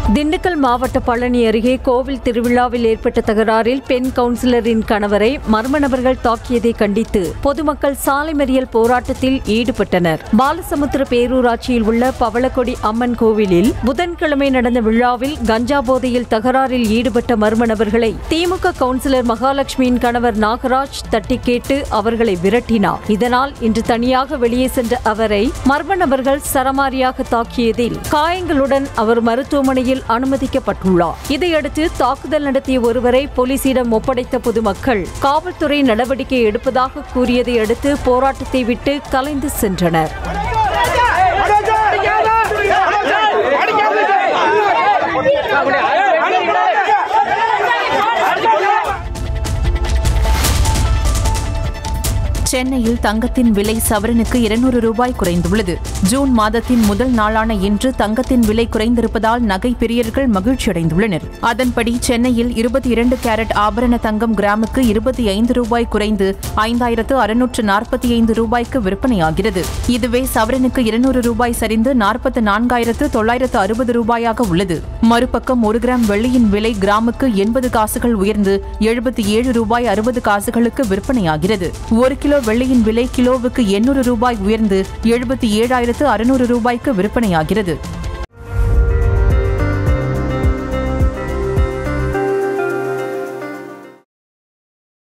திண்டுக்கல் மாவட்ட பழனி அருகே கோவில் திருவிழாவில் ஏற்பட்ட தகராறில் பெண் கவுன்சிலரின் கணவரை மர்ம நபர்கள் தாக்கியதை கண்டித்து பொதுமக்கள் சாலை மறியல் போராட்டத்தில் ஈடுபட்டனர் பாலசமுத்திர பேரூராட்சியில் உள்ள பவளக்கொடி அம்மன் கோவிலில் புதன்கிழமை நடந்த விழாவில் கஞ்சா போதையில் தகராறில் ஈடுபட்ட மர்ம நபர்களை திமுக கவுன்சிலர் மகாலட்சுமியின் கணவர் நாகராஜ் தட்டி கேட்டு அவர்களை விரட்டினார் இதனால் இன்று தனியாக வெளியே சென்ற அவரை மர்ம நபர்கள் சரமாரியாக தாக்கியதில் காயங்களுடன் அவர் மருத்துவமனையில் அனுமதிக்கப்பட்டுள்ளார் இதையடுத்து தாக்குதல் நடத்திய ஒருவரை போலீசிடம் ஒப்படைத்த பொதுமக்கள் காவல்துறை நடவடிக்கை எடுப்பதாக கூறியதை அடுத்து போராட்டத்தை விட்டு கலைந்து சென்றனர் சென்னையில் தங்கத்தின் விலை சவரனுக்கு இருநூறு ரூபாய் குறைந்துள்ளது ஜூன் மாதத்தின் முதல் நாளான இன்று தங்கத்தின் விலை குறைந்திருப்பதால் நகை பிரியர்கள் மகிழ்ச்சியடைந்துள்ளனர் அதன்படி சென்னையில் இருபத்தி இரண்டு கேரட் ஆபரண தங்கம் கிராமுக்கு இருபத்தி ஐந்து ரூபாய் குறைந்து ஐந்தாயிரத்து அறுநூற்று நாற்பத்தி ஐந்து ரூபாய்க்கு விற்பனையாகிறது இதுவே சவரனுக்கு இருநூறு ரூபாய் சரிந்து நாற்பத்து நான்காயிரத்து தொள்ளாயிரத்து அறுபது ரூபாயாக உள்ளது மறுபக்கம் ஒரு கிராம் வெள்ளியின் விலை கிராமுக்கு எண்பது காசுகள் உயர்ந்து எழுபத்தி ஏழு ரூபாய் அறுபது காசுகளுக்கு விற்பனையாகிறது ஒரு கிலோ வெள்ளியின் விலை கிலோவுக்கு எண்ணூறு ரூபாய் உயர்ந்து எழுபத்தி ஏழாயிரத்து அறுநூறு ரூபாய்க்கு விற்பனையாகிறது